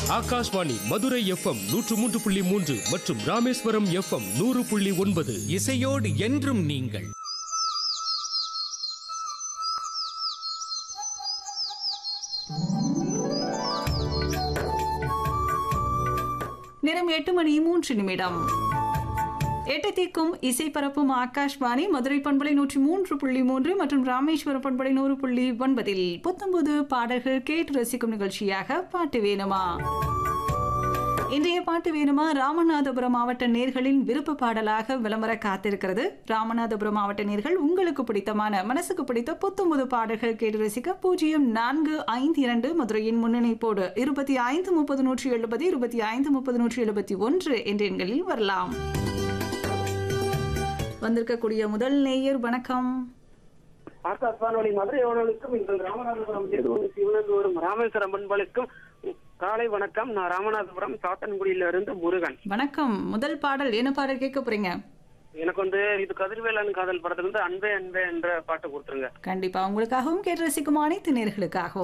Akashvani Madurai FM நூற்று மூன்று புள்ளி மூன்று மற்றும் ராமேஸ்வரம் எஃப்எம் நூறு புள்ளி ஒன்பது இசையோடு என்றும் நீங்கள் நேரம் எட்டு மணி மூன்று நிமிடம் எட்டு தீக்கும் இசை பரப்பும் ஆகாஷ்வாணி மதுரை பண்பலை நூற்றி மூன்று புள்ளி மூன்று மற்றும் ராமேஸ்வரம் பண்பலை நூறு புள்ளி ஒன்பதில் புத்தம்புது பாடல்கள் கேட்டு ரசிக்கும் நிகழ்ச்சியாக பாட்டு வேணுமா இன்றைய பாட்டு வேணுமா ராமநாதபுரம் மாவட்ட நேர்களின் விருப்ப பாடலாக விளம்பர காத்திருக்கிறது ராமநாதபுரம் மாவட்ட நேர்கள் உங்களுக்கு பிடித்தமான மனசுக்கு பிடித்த புத்தம்புது பாடல்கள் கேட்டு ரசிக்க பூஜ்ஜியம் நான்கு ஐந்து இரண்டு மதுரையின் முன்னணிப்போடு இருபத்தி ஐந்து முப்பது நூற்றி எழுபது இருபத்தி ஐந்து முப்பது நூற்றி எழுபத்தி ஒன்று என்ற எண்களில் வரலாம் வந்திருக்கக்கூடிய முதல் நேயர் வணக்கம் ஆகாஷ்வானொலி மதுரை அவர்களுக்கும் எங்கள் ராமநாதபுரம் திருவள்ளூர் சிவனந்தபுரம் ராமேஸ்வரம் அன்பர்களுக்கும் காலை வணக்கம் நான் ராமநாதபுரம் சாத்தன்குடியில இருந்து முருகன் வணக்கம் முதல் பாடல் என்ன பாடல் கேட்க போறீங்க எனக்கு வந்து இது கதிர்வேலன் காதல் படத்துல இருந்து அன்பே அன்பே என்ற பாட்டு கொடுத்துருங்க கண்டிப்பா உங்களுக்காகவும் கேட்டு ரசிக்கும் அனைத்து நேர்களுக்காகவும்